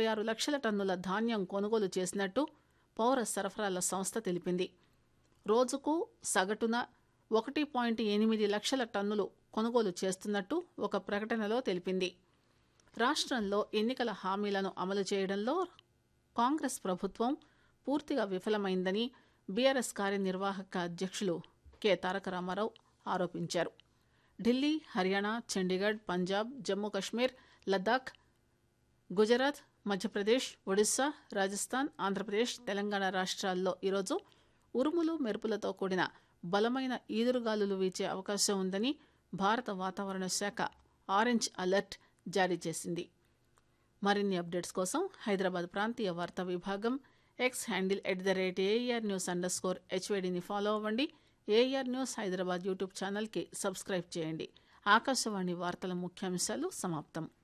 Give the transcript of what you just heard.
ఇరవై ఆరు లక్షల టన్నుల ధాన్యం కొనుగోలు చేసినట్టు పౌర సరఫరాల సంస్థ తెలిపింది రోజుకు సగటున ఒకటి పాయింట్ ఎనిమిది లక్షల టన్నులు కొనుగోలు చేస్తున్నట్టు ఒక ప్రకటనలో తెలిపింది రాష్ట్రంలో ఎన్నికల హామీలను అమలు చేయడంలో కాంగ్రెస్ ప్రభుత్వం పూర్తిగా విఫలమైందని బీఆర్ఎస్ కార్యనిర్వాహక అధ్యక్షులు కె తారక రామారావు ఆరోపించారు ఢిల్లీ హర్యానా చండీగఢ్ పంజాబ్ జమ్మూ కశ్మీర్ లద్దాఖ్ గుజరాత్ మధ్యప్రదేశ్ ఒడిశా రాజస్థాన్ ఆంధ్రప్రదేశ్ తెలంగాణ రాష్ట్రాల్లో ఈరోజు ఉరుములు మెరుపులతో కూడిన బలమైన ఈదురుగాలులు వీచే అవకాశం ఉందని భారత వాతావరణ శాఖ ఆరెంజ్ అలర్ట్ జారీ చేసింది మరిన్ని అప్డేట్స్ కోసం హైదరాబాద్ ప్రాంతీయ వార్తా విభాగం X handle at the rate AIR news underscore హెచ్వేడిని ఫాలో అవ్వండి ఏఆర్ న్యూస్ హైదరాబాద్ యూట్యూబ్ ఛానల్కి సబ్స్క్రైబ్ చేయండి ఆకాశవాణి వార్తల ముఖ్యాంశాలు సమాప్తం